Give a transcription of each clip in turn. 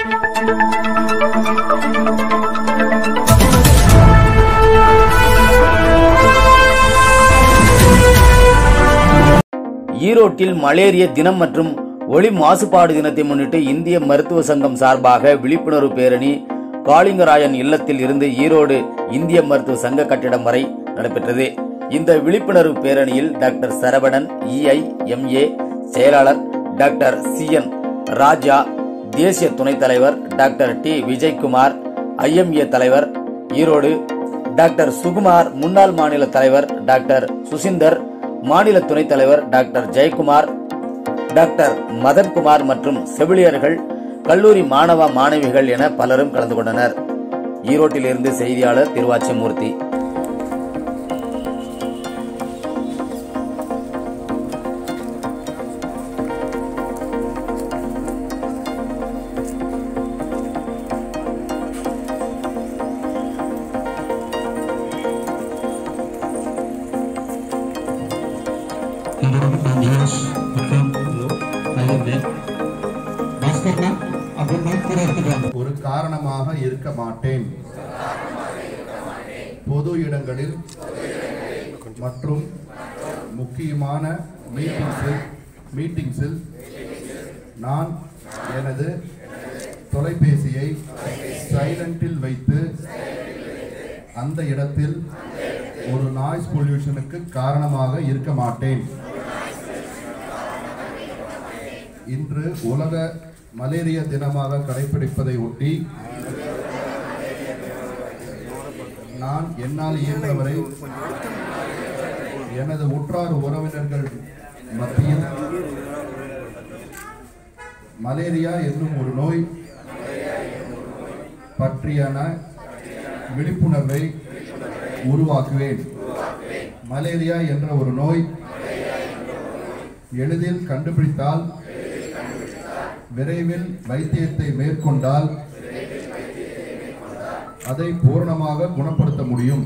ஈரோட்டில் மலேரிய தினம் மற்றும் ஒளி மாசுபாடு தினத்தை முன்னிட்டு இந்திய மருத்துவ சங்கம் சார்பாக விழிப்புணர்வு பேரணி காளிங்கராயன் இல்லத்தில் இருந்து ஈரோடு இந்திய மருத்துவ சங்க கட்டிடம் வரை நடைபெற்றது இந்த விழிப்புணர்வு பேரணியில் டாக்டர் சரவணன் இஐ எம்ஏ செயலாளர் டாக்டர் சி என் ராஜா தேசிய துணைத் தலைவர் டாக்டர் டி விஜயகுமார் ஐஎம்ஏ தலைவர் ஈரோடு டாக்டர் சுகுமார் முன்னாள் மாநில தலைவர் டாக்டர் சுசிந்தர் மாநில துணைத் தலைவர் டாக்டர் ஜெயக்குமார் டாக்டர் மதன்குமார் மற்றும் செவிலியர்கள் கல்லூரி மாணவ மாணவிகள் என பலரும் கலந்து கொண்டனர் ஈரோட்டில் இருந்து செய்தியாளர் திருவாச்சிமூர்த்தி எல்லோருக்கும் நான் யுவராஜ் விக்ரம் ஐஎம்ஏ பாஸ்கர்னா அப்படின்னா கூட இருக்கிறாங்க ஒரு காரணமாக இருக்க மாட்டேன் பொது இடங்களில் மற்றும் முக்கியமான மீட்டிங்ஸில் மீட்டிங்ஸில் நான் எனது தொலைபேசியை சைலண்டில் வைத்து அந்த இடத்தில் ஒரு நாய்ஸ் பொல்யூஷனுக்கு காரணமாக இருக்க மாட்டேன் இன்று உலக மலேரியா தினமாக கடைபிடிப்பதை ஒட்டி நான் என்னால் இயன்றவரை எனது உற்றார் உறவினர்கள் மத்தியில் மலேரியா என்னும் ஒரு நோய் பற்றியான விழிப்புணர்வை உருவாக்குவேன் மலேரியா என்ற ஒரு நோய் எளிதில் கண்டுபிடித்தால் விரைவில் வைத்தியத்தை மேற்கொண்டால் அதை பூரணமாக குணப்படுத்த முடியும்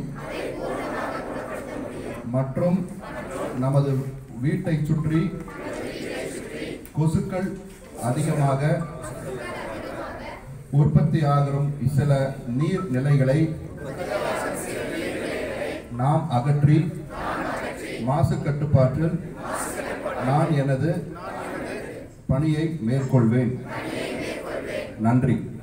மற்றும் நமது வீட்டை சுற்றி கொசுக்கள் அதிகமாக உற்பத்தி ஆகும் சில நீர் நிலைகளை நாம் அகற்றி மாசு கட்டுப்பாட்டில் நான் எனது பணியை மேற்கொள்வேன் நன்றி